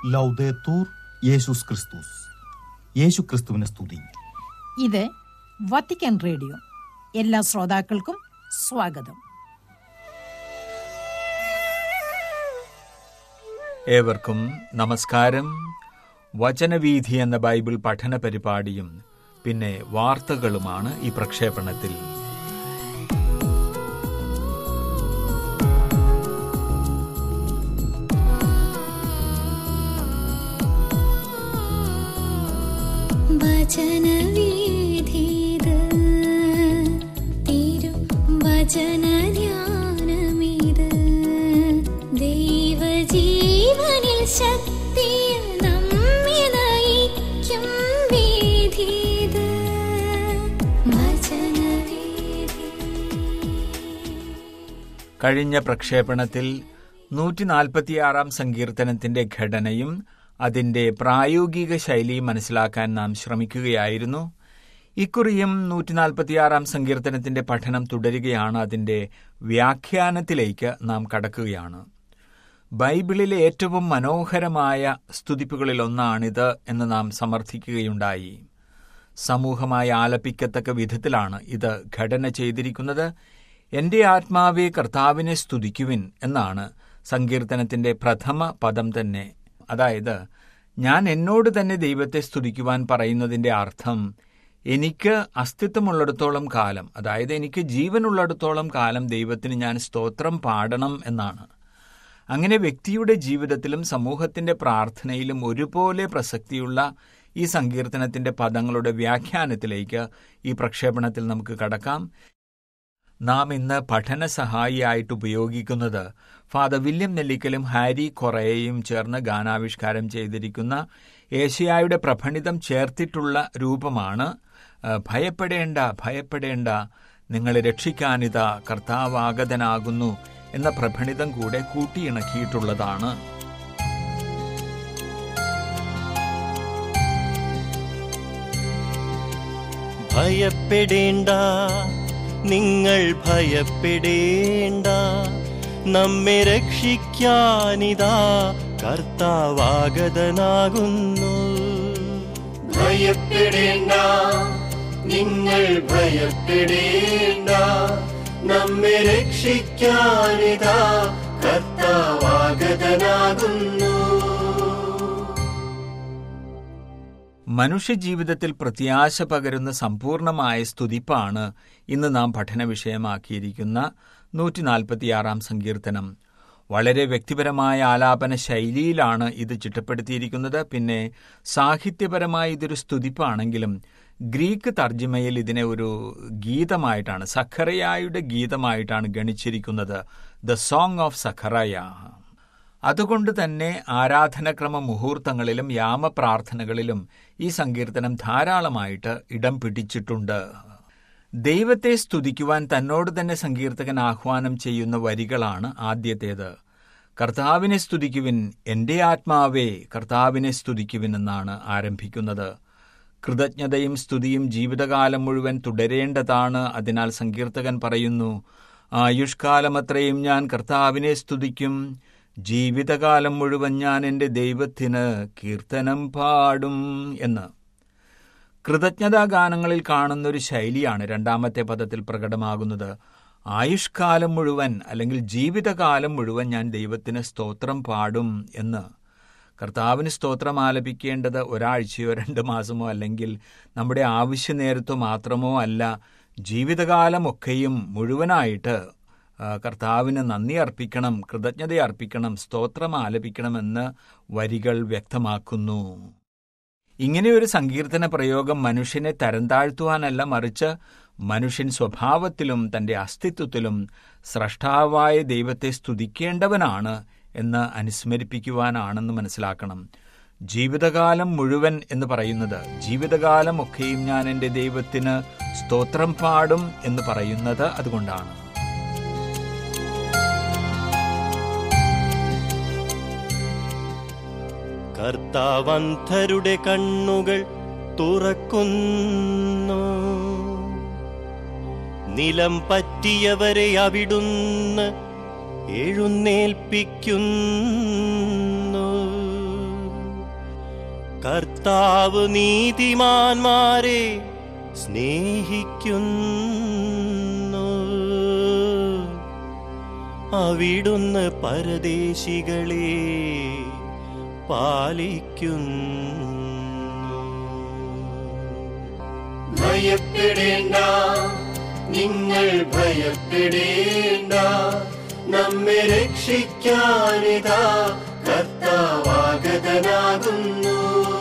ലൗദേത്തൂർ യേശുസ് ക്രിസ്തുസ് യേശു ക്രിസ്തുവിനെ സ്തുതി ഇത് വത്തിക്കാൻ റേഡിയോ എല്ലാ ശ്രോതാക്കൾക്കും സ്വാഗതം ഏവർക്കും നമസ്കാരം വചനവീഥി എന്ന ബൈബിൾ പഠന പരിപാടിയും പിന്നെ വാർത്തകളുമാണ് ഈ പ്രക്ഷേപണത്തിൽ വചനവീഥിത് തിരു വചനധ്യാനമിത് ദൈവജീവനിൽ ശക്തിയിൽ നമ്മെ നയിക്കും വീഥിത് വചനവീഥി കഴിഞ്ഞ പ്രക്ഷേപണത്തിൽ നൂറ്റി നാൽപ്പത്തിയാറാം സങ്കീർത്തനത്തിന്റെ ഘടനയും അതിന്റെ പ്രായോഗിക ശൈലിയും മനസ്സിലാക്കാൻ നാം ശ്രമിക്കുകയായിരുന്നു ഇക്കുറിയും നൂറ്റി നാൽപ്പത്തിയാറാം സങ്കീർത്തനത്തിന്റെ പഠനം തുടരുകയാണ് അതിന്റെ വ്യാഖ്യാനത്തിലേക്ക് നാം കടക്കുകയാണ് ബൈബിളിലെ ഏറ്റവും മനോഹരമായ സ്തുതിപ്പുകളിലൊന്നാണിത് എന്ന് നാം സമർത്ഥിക്കുകയുണ്ടായി സമൂഹമായി ആലപിക്കത്തക്ക വിധത്തിലാണ് ഇത് ഘടന ചെയ്തിരിക്കുന്നത് എന്റെ ആത്മാവെ കർത്താവിനെ സ്തുതിക്കുവിൻ എന്നാണ് സങ്കീർത്തനത്തിന്റെ പ്രഥമ പദം തന്നെ അതായത് ഞാൻ എന്നോട് തന്നെ ദൈവത്തെ സ്തുതിക്കുവാൻ പറയുന്നതിന്റെ അർത്ഥം എനിക്ക് അസ്തിത്വമുള്ളിടത്തോളം കാലം അതായത് എനിക്ക് ജീവനുള്ളിടത്തോളം കാലം ദൈവത്തിന് ഞാൻ സ്തോത്രം പാടണം എന്നാണ് അങ്ങനെ വ്യക്തിയുടെ ജീവിതത്തിലും സമൂഹത്തിന്റെ പ്രാർത്ഥനയിലും ഒരുപോലെ പ്രസക്തിയുള്ള ഈ സങ്കീർത്തനത്തിന്റെ പദങ്ങളുടെ വ്യാഖ്യാനത്തിലേക്ക് ഈ പ്രക്ഷേപണത്തിൽ നമുക്ക് കടക്കാം നാം ഇന്ന് പഠന സഹായിയായിട്ട് ഉപയോഗിക്കുന്നത് ഫാദർ വില്യം നെല്ലിക്കലും ഹാരി കൊറേയും ചേർന്ന് ഗാനാവിഷ്കാരം ചെയ്തിരിക്കുന്ന ഏഷ്യായുടെ പ്രഭണിതം ചേർത്തിട്ടുള്ള രൂപമാണ് ആ, ഭയപ്പെടേണ്ട ഭയപ്പെടേണ്ട നിങ്ങളെ രക്ഷിക്കാനിതാ കർത്താവാഗതനാകുന്നു എന്ന പ്രഭണിതം കൂടെ കൂട്ടിയിണക്കിയിട്ടുള്ളതാണ് ഭയപ്പെടേണ്ട നിങ്ങൾ ഭയപ്പെടേണ്ട നമ്മെ രക്ഷിക്കാനിതാ കർത്താവാഗതനാകുന്നു ഭയപ്പെടേണ്ട നിങ്ങൾ ഭയപ്പെടേണ്ട നമ്മെ രക്ഷിക്കാനിതാ കർത്താവാഗതനാകുന്നു മനുഷ്യജീവിതത്തിൽ പ്രത്യാശ പകരുന്ന സമ്പൂർണമായ സ്തുതിപ്പാണ് ഇന്ന് നാം പഠന വിഷയമാക്കിയിരിക്കുന്ന നൂറ്റി നാൽപ്പത്തിയാറാം സങ്കീർത്തനം വളരെ വ്യക്തിപരമായ ആലാപന ശൈലിയിലാണ് ഇത് ചിട്ടപ്പെടുത്തിയിരിക്കുന്നത് പിന്നെ സാഹിത്യപരമായി ഇതൊരു സ്തുതിപ്പാണെങ്കിലും ഗ്രീക്ക് തർജ്ജിമയിൽ ഇതിനെ ഒരു ഗീതമായിട്ടാണ് സഖറയായുടെ ഗീതമായിട്ടാണ് ഗണിച്ചിരിക്കുന്നത് ദ സോങ് ഓഫ് സഖറയ അതുകൊണ്ട് തന്നെ ആരാധനക്രമ മുഹൂർത്തങ്ങളിലും യാമപ്രാർത്ഥനകളിലും ഈ സങ്കീർത്തനം ധാരാളമായിട്ട് ഇടം പിടിച്ചിട്ടുണ്ട് ദൈവത്തെ സ്തുതിക്കുവാൻ തന്നോട് തന്നെ സങ്കീർത്തകൻ ആഹ്വാനം ചെയ്യുന്ന വരികളാണ് ആദ്യത്തേത് കർത്താവിനെ സ്തുതിക്കുവിൻ എന്റെ ആത്മാവേ കർത്താവിനെ സ്തുതിക്കുവിൻ എന്നാണ് ആരംഭിക്കുന്നത് കൃതജ്ഞതയും സ്തുതിയും ജീവിതകാലം മുഴുവൻ തുടരേണ്ടതാണ് അതിനാൽ സങ്കീർത്തകൻ പറയുന്നു ആയുഷ്കാലമത്രയും ഞാൻ കർത്താവിനെ സ്തുതിക്കും ജീവിതകാലം മുഴുവൻ ഞാൻ എൻ്റെ ദൈവത്തിന് കീർത്തനം പാടും എന്ന് കൃതജ്ഞതാ ഗാനങ്ങളിൽ കാണുന്ന ഒരു ശൈലിയാണ് രണ്ടാമത്തെ പദത്തിൽ പ്രകടമാകുന്നത് ആയുഷ്കാലം മുഴുവൻ അല്ലെങ്കിൽ ജീവിതകാലം മുഴുവൻ ഞാൻ ദൈവത്തിന് സ്തോത്രം പാടും എന്ന് കർത്താവിന് സ്തോത്രം ആലപിക്കേണ്ടത് ഒരാഴ്ചയോ രണ്ട് മാസമോ അല്ലെങ്കിൽ നമ്മുടെ ആവശ്യ നേരത്തോ മാത്രമോ അല്ല ജീവിതകാലമൊക്കെയും മുഴുവനായിട്ട് ആ, കർത്താവിന് നന്ദി അർപ്പിക്കണം കൃതജ്ഞത അർപ്പിക്കണം സ്തോത്രം ആലപിക്കണമെന്ന് വരികൾ വ്യക്തമാക്കുന്നു ഇങ്ങനെയൊരു സങ്കീർത്തന പ്രയോഗം മനുഷ്യനെ തരം താഴ്ത്തുവാനല്ല മറിച്ച് മനുഷ്യൻ സ്വഭാവത്തിലും തന്റെ അസ്തിത്വത്തിലും സ്രഷ്ടാവായ ദൈവത്തെ സ്തുതിക്കേണ്ടവനാണ് എന്ന് അനുസ്മരിപ്പിക്കുവാനാണെന്ന് മനസ്സിലാക്കണം ജീവിതകാലം മുഴുവൻ എന്ന് പറയുന്നത് ജീവിതകാലം ഒക്കെയും ഞാൻ എൻ്റെ ദൈവത്തിന് സ്തോത്രം പാടും എന്ന് പറയുന്നത് അതുകൊണ്ടാണ് കർത്താവന്ധരുടെ കണ്ണുകൾ തുറക്കുന്നു നിലം പറ്റിയവരെ അവിടുന്ന് എഴുന്നേൽപ്പിക്കുന്നു കർത്താവ് നീതിമാന്മാരെ സ്നേഹിക്കുന്നു അവിടുന്ന് പരദേശികളെ പാലിക്കുന്നു ഭയപ്പെടേണ്ട നിങ്ങൾ ഭയപ്പെടേണ്ട നമ്മെ രക്ഷിക്കാനിതാ കർത്താവാഗതനാകുന്നു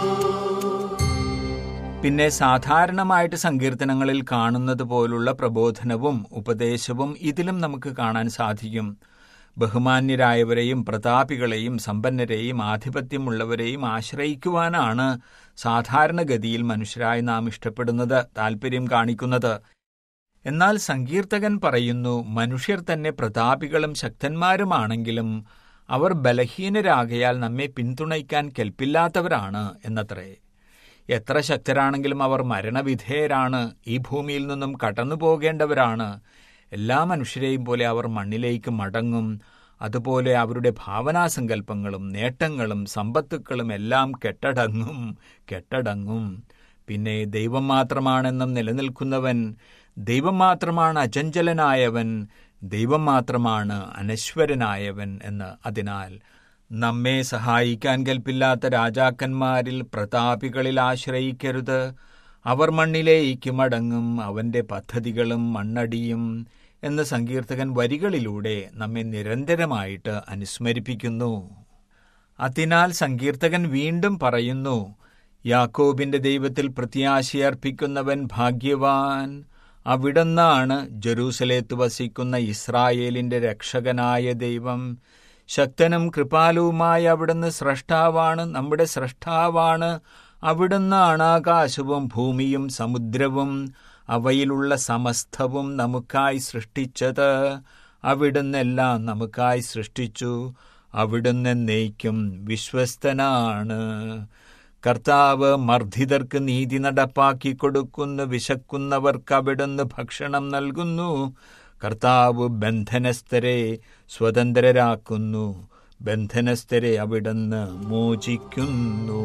പിന്നെ സാധാരണമായിട്ട് സങ്കീർത്തനങ്ങളിൽ കാണുന്നത് പോലുള്ള പ്രബോധനവും ഉപദേശവും ഇതിലും നമുക്ക് കാണാൻ സാധിക്കും ബഹുമാന്യരായവരെയും പ്രതാപികളെയും സമ്പന്നരെയും ആധിപത്യമുള്ളവരെയും ആശ്രയിക്കുവാനാണ് സാധാരണഗതിയിൽ മനുഷ്യരായി നാം ഇഷ്ടപ്പെടുന്നത് താൽപ്പര്യം കാണിക്കുന്നത് എന്നാൽ സങ്കീർത്തകൻ പറയുന്നു മനുഷ്യർ തന്നെ പ്രതാപികളും ശക്തന്മാരുമാണെങ്കിലും അവർ ബലഹീനരാകയാൽ നമ്മെ പിന്തുണയ്ക്കാൻ കെൽപ്പില്ലാത്തവരാണ് എന്നത്രേ എത്ര ശക്തരാണെങ്കിലും അവർ മരണവിധേയരാണ് ഈ ഭൂമിയിൽ നിന്നും കടന്നു പോകേണ്ടവരാണ് എല്ലാ മനുഷ്യരെയും പോലെ അവർ മണ്ണിലേക്ക് മടങ്ങും അതുപോലെ അവരുടെ ഭാവനാസങ്കല്പങ്ങളും നേട്ടങ്ങളും സമ്പത്തുക്കളും എല്ലാം കെട്ടടങ്ങും കെട്ടടങ്ങും പിന്നെ ദൈവം മാത്രമാണെന്നും നിലനിൽക്കുന്നവൻ ദൈവം മാത്രമാണ് അചഞ്ചലനായവൻ ദൈവം മാത്രമാണ് അനശ്വരനായവൻ എന്ന് അതിനാൽ നമ്മെ സഹായിക്കാൻ കൽപ്പില്ലാത്ത രാജാക്കന്മാരിൽ പ്രതാപികളിൽ ആശ്രയിക്കരുത് അവർ മണ്ണിലേക്ക് മടങ്ങും അവന്റെ പദ്ധതികളും മണ്ണടിയും എന്ന് സങ്കീർത്തകൻ വരികളിലൂടെ നമ്മെ നിരന്തരമായിട്ട് അനുസ്മരിപ്പിക്കുന്നു അതിനാൽ സങ്കീർത്തകൻ വീണ്ടും പറയുന്നു യാക്കോബിന്റെ ദൈവത്തിൽ പ്രത്യാശയർപ്പിക്കുന്നവൻ ഭാഗ്യവാൻ അവിടുന്നാണ് ജെറൂസലേത്ത് വസിക്കുന്ന ഇസ്രായേലിന്റെ രക്ഷകനായ ദൈവം ശക്തനും കൃപാലുവുമായ അവിടുന്ന് സ്രഷ്ടാവാണ് നമ്മുടെ സ്രഷ്ടാവാണ് അവിടുന്നാണ് ആകാശവും ഭൂമിയും സമുദ്രവും അവയിലുള്ള സമസ്തവും നമുക്കായി സൃഷ്ടിച്ചത് അവിടുന്നെല്ലാം നമുക്കായി സൃഷ്ടിച്ചു അവിടുന്ന് എന്നേക്കും വിശ്വസ്തനാണ് കർത്താവ് മർദ്ദിതർക്ക് നീതി നടപ്പാക്കി കൊടുക്കുന്നു വിശക്കുന്നവർക്ക് അവിടുന്ന് ഭക്ഷണം നൽകുന്നു കർത്താവ് ബന്ധനസ്ഥരെ സ്വതന്ത്രരാക്കുന്നു ബന്ധനസ്ഥരെ അവിടുന്ന് മോചിക്കുന്നു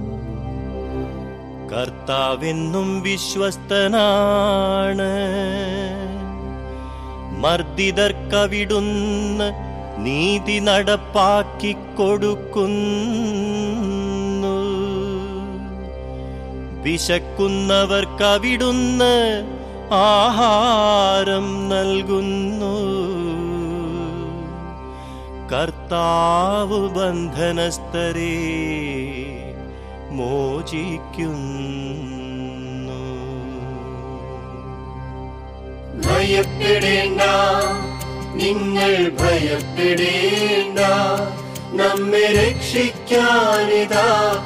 കർത്താവെന്നും വിശ്വസ്തനാണ് മർദ്ദിതർക്കവിടുന്ന് നീതി നടപ്പാക്കി കൊടുക്കുന്നു വിശക്കുന്നവർക്കവിടുന്ന് ആഹാരം നൽകുന്നു കർത്താവ് ബന്ധനസ്ഥരെ മോചിക്കുന്നു ഭയപ്പെടേണ്ട നിങ്ങൾ ഭയപ്പെടേണ്ട നമ്മെ രക്ഷിക്കാനിതാ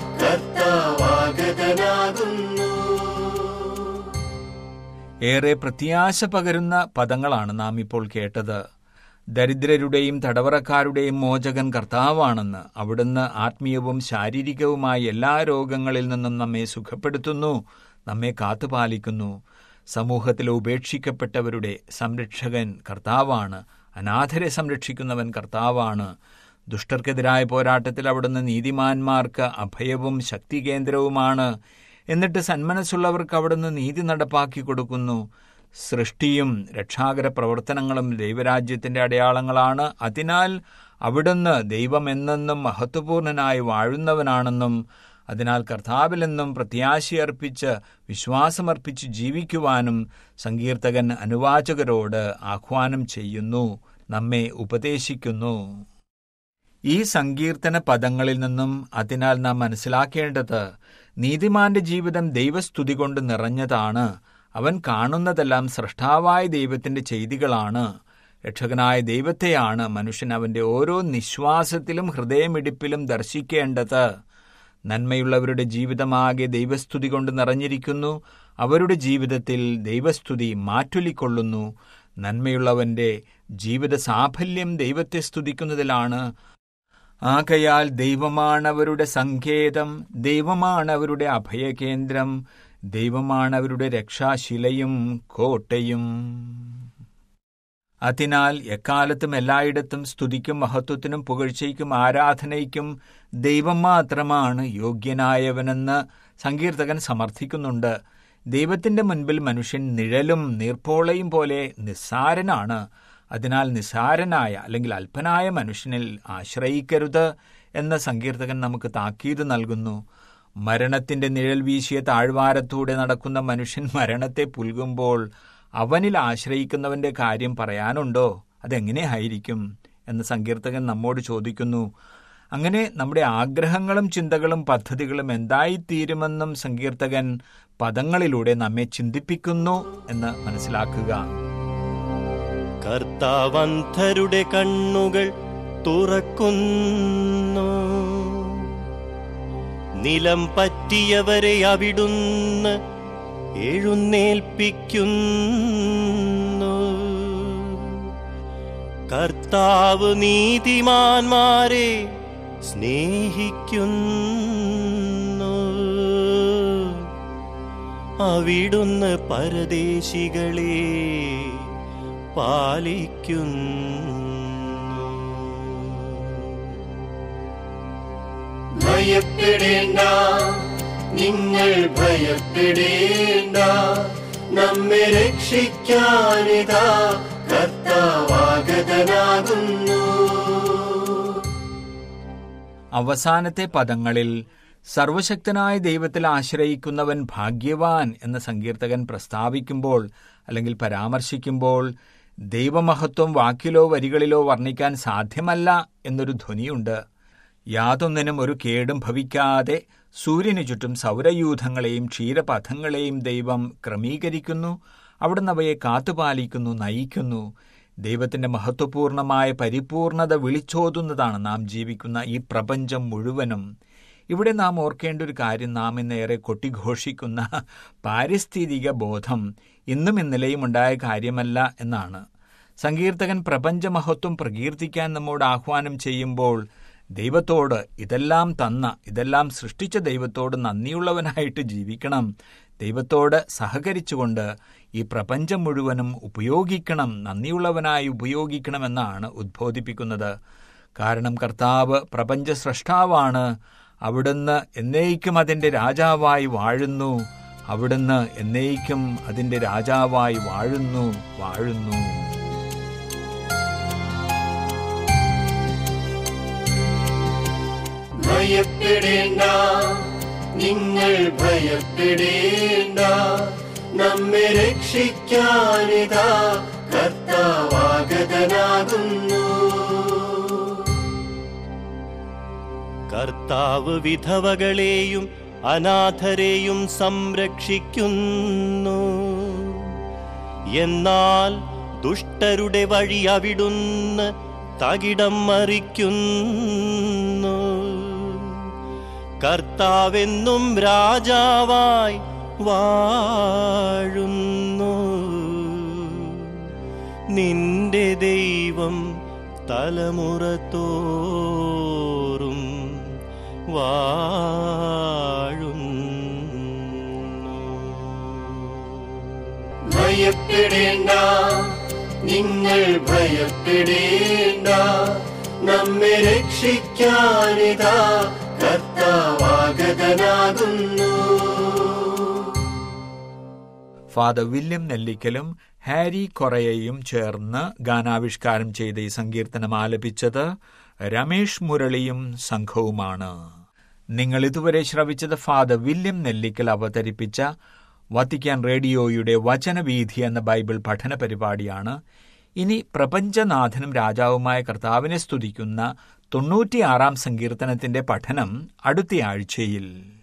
കർത്താവാഗതനാകുന്നു ഏറെ പ്രത്യാശ പകരുന്ന പദങ്ങളാണ് നാം ഇപ്പോൾ കേട്ടത് ദരിദ്രരുടെയും തടവറക്കാരുടെയും മോചകൻ കർത്താവാണെന്ന് അവിടുന്ന് ആത്മീയവും ശാരീരികവുമായ എല്ലാ രോഗങ്ങളിൽ നിന്നും നമ്മെ സുഖപ്പെടുത്തുന്നു നമ്മെ കാത്തുപാലിക്കുന്നു സമൂഹത്തിൽ ഉപേക്ഷിക്കപ്പെട്ടവരുടെ സംരക്ഷകൻ കർത്താവാണ് അനാഥരെ സംരക്ഷിക്കുന്നവൻ കർത്താവാണ് ദുഷ്ടർക്കെതിരായ പോരാട്ടത്തിൽ അവിടുന്ന് നീതിമാന്മാർക്ക് അഭയവും ശക്തി കേന്ദ്രവുമാണ് എന്നിട്ട് സന്മനസ്സുള്ളവർക്ക് അവിടുന്ന് നീതി നടപ്പാക്കി കൊടുക്കുന്നു സൃഷ്ടിയും രക്ഷാകര പ്രവർത്തനങ്ങളും ദൈവരാജ്യത്തിന്റെ അടയാളങ്ങളാണ് അതിനാൽ അവിടുന്ന് ദൈവം എന്നെന്നും മഹത്വപൂർണനായി വാഴുന്നവനാണെന്നും അതിനാൽ കർത്താവിലെന്നും പ്രത്യാശയർപ്പിച്ച് വിശ്വാസമർപ്പിച്ച് ജീവിക്കുവാനും സങ്കീർത്തകൻ അനുവാചകരോട് ആഹ്വാനം ചെയ്യുന്നു നമ്മെ ഉപദേശിക്കുന്നു ഈ സങ്കീർത്തന പദങ്ങളിൽ നിന്നും അതിനാൽ നാം മനസ്സിലാക്കേണ്ടത് നീതിമാന്റെ ജീവിതം ദൈവസ്തുതി കൊണ്ട് നിറഞ്ഞതാണ് അവൻ കാണുന്നതെല്ലാം സൃഷ്ടാവായ ദൈവത്തിന്റെ ചെയ്തികളാണ് രക്ഷകനായ ദൈവത്തെയാണ് മനുഷ്യൻ അവന്റെ ഓരോ നിശ്വാസത്തിലും ഹൃദയമിടിപ്പിലും ദർശിക്കേണ്ടത് നന്മയുള്ളവരുടെ ജീവിതമാകെ ദൈവസ്തുതി കൊണ്ട് നിറഞ്ഞിരിക്കുന്നു അവരുടെ ജീവിതത്തിൽ ദൈവസ്തുതി മാറ്റൊലിക്കൊള്ളുന്നു നന്മയുള്ളവന്റെ ജീവിത സാഫല്യം ദൈവത്തെ സ്തുതിക്കുന്നതിലാണ് ആകയാൽ ദൈവമാണവരുടെ സങ്കേതം ദൈവമാണവരുടെ അഭയകേന്ദ്രം ദൈവമാണവരുടെ രക്ഷാശിലയും കോട്ടയും അതിനാൽ എക്കാലത്തും എല്ലായിടത്തും സ്തുതിക്കും മഹത്വത്തിനും പുകഴ്ചയ്ക്കും ആരാധനയ്ക്കും ദൈവം മാത്രമാണ് യോഗ്യനായവനെന്ന് സങ്കീർത്തകൻ സമർത്ഥിക്കുന്നുണ്ട് ദൈവത്തിന്റെ മുൻപിൽ മനുഷ്യൻ നിഴലും നീർപ്പോളയും പോലെ നിസ്സാരനാണ് അതിനാൽ നിസ്സാരനായ അല്ലെങ്കിൽ അല്പനായ മനുഷ്യനിൽ ആശ്രയിക്കരുത് എന്ന സങ്കീർത്തകൻ നമുക്ക് താക്കീത് നൽകുന്നു മരണത്തിന്റെ നിഴൽ വീശിയ താഴ്വാരത്തൂടെ നടക്കുന്ന മനുഷ്യൻ മരണത്തെ പുൽകുമ്പോൾ അവനിൽ ആശ്രയിക്കുന്നവന്റെ കാര്യം പറയാനുണ്ടോ അതെങ്ങനെയായിരിക്കും എന്ന് സങ്കീർത്തകൻ നമ്മോട് ചോദിക്കുന്നു അങ്ങനെ നമ്മുടെ ആഗ്രഹങ്ങളും ചിന്തകളും പദ്ധതികളും എന്തായിത്തീരുമെന്നും സങ്കീർത്തകൻ പദങ്ങളിലൂടെ നമ്മെ ചിന്തിപ്പിക്കുന്നു എന്ന് മനസ്സിലാക്കുക കർത്താവന്ധരുടെ കണ്ണുകൾ തുറക്കുന്നു നിലം പറ്റിയവരെ അവിടുന്ന് എഴുന്നേൽപ്പിക്കുന്നു കർത്താവ് നീതിമാന്മാരെ സ്നേഹിക്കുന്നു അവിടുന്ന് പരദേശികളെ പാലിക്കുന്നു ഭയപ്പെടേണ്ട നിങ്ങൾ ഭയപ്പെടേണ്ട നമ്മെ രക്ഷിക്കാനിതാ കർത്താവാഗതനാകുന്നു അവസാനത്തെ പദങ്ങളിൽ സർവശക്തനായ ദൈവത്തിൽ ആശ്രയിക്കുന്നവൻ ഭാഗ്യവാൻ എന്ന സങ്കീർത്തകൻ പ്രസ്താവിക്കുമ്പോൾ അല്ലെങ്കിൽ പരാമർശിക്കുമ്പോൾ ദൈവമഹത്വം വാക്കിലോ വരികളിലോ വർണ്ണിക്കാൻ സാധ്യമല്ല എന്നൊരു ധ്വനിയുണ്ട് യാതൊന്നിനും ഒരു കേടും ഭവിക്കാതെ സൂര്യനു ചുറ്റും സൗരയൂഥങ്ങളെയും ക്ഷീരപഥങ്ങളെയും ദൈവം ക്രമീകരിക്കുന്നു അവിടുന്ന് അവയെ കാത്തുപാലിക്കുന്നു നയിക്കുന്നു ദൈവത്തിന്റെ മഹത്വപൂർണമായ പരിപൂർണത വിളിച്ചോതുന്നതാണ് നാം ജീവിക്കുന്ന ഈ പ്രപഞ്ചം മുഴുവനും ഇവിടെ നാം ഓർക്കേണ്ട ഒരു കാര്യം നാം ഇന്നേറെ കൊട്ടിഘോഷിക്കുന്ന പാരിസ്ഥിതിക ബോധം ഇന്നും ഇന്നലെയും ഉണ്ടായ കാര്യമല്ല എന്നാണ് സങ്കീർത്തകൻ പ്രപഞ്ചമഹത്വം പ്രകീർത്തിക്കാൻ നമ്മോട് ആഹ്വാനം ചെയ്യുമ്പോൾ ദൈവത്തോട് ഇതെല്ലാം തന്ന ഇതെല്ലാം സൃഷ്ടിച്ച ദൈവത്തോട് നന്ദിയുള്ളവനായിട്ട് ജീവിക്കണം ദൈവത്തോട് സഹകരിച്ചുകൊണ്ട് ഈ പ്രപഞ്ചം മുഴുവനും ഉപയോഗിക്കണം നന്ദിയുള്ളവനായി ഉപയോഗിക്കണമെന്നാണ് ഉദ്ബോധിപ്പിക്കുന്നത് കാരണം കർത്താവ് പ്രപഞ്ച സൃഷ്ടാവാണ് അവിടുന്ന് എന്നേക്കും അതിൻ്റെ രാജാവായി വാഴുന്നു അവിടുന്ന് എന്നേക്കും അതിൻ്റെ രാജാവായി വാഴുന്നു വാഴുന്നു ഭയപ്പെടേണ്ട നിങ്ങൾ ഭയപ്പെടേണ്ട നമ്മെ രക്ഷിക്കാനിതാ കർത്താവാഗതനാകുന്നു കർത്താവ് വിധവകളെയും അനാഥരെയും സംരക്ഷിക്കുന്നു എന്നാൽ ദുഷ്ടരുടെ വഴി അവിടുന്ന് തകിടം മറിക്കുന്നു കർത്താവെന്നും രാജാവായി വാഴുന്നു നിന്റെ ദൈവം തലമുറ തോറും വാഴുന്നു ഭയപ്പെടേണ്ട നിങ്ങൾ ഭയപ്പെടേണ്ട നമ്മെ രക്ഷിക്കാനിതാ കർത്താവാഗതനാകുന്നു ഫാദർ വില്യം നെല്ലിക്കലും ഹാരി കൊറയയും ചേർന്ന് ഗാനാവിഷ്കാരം ചെയ്ത ഈ സങ്കീർത്തനം ആലപിച്ചത് രമേഷ് മുരളിയും സംഘവുമാണ് നിങ്ങൾ ഇതുവരെ ശ്രവിച്ചത് ഫാദർ വില്യം നെല്ലിക്കൽ അവതരിപ്പിച്ച വത്തിക്കാൻ റേഡിയോയുടെ വചനവീഥി എന്ന ബൈബിൾ പഠന പരിപാടിയാണ് ഇനി പ്രപഞ്ചനാഥനും രാജാവുമായ കർത്താവിനെ സ്തുതിക്കുന്ന തൊണ്ണൂറ്റിയാറാം സങ്കീർത്തനത്തിന്റെ പഠനം അടുത്തയാഴ്ചയിൽ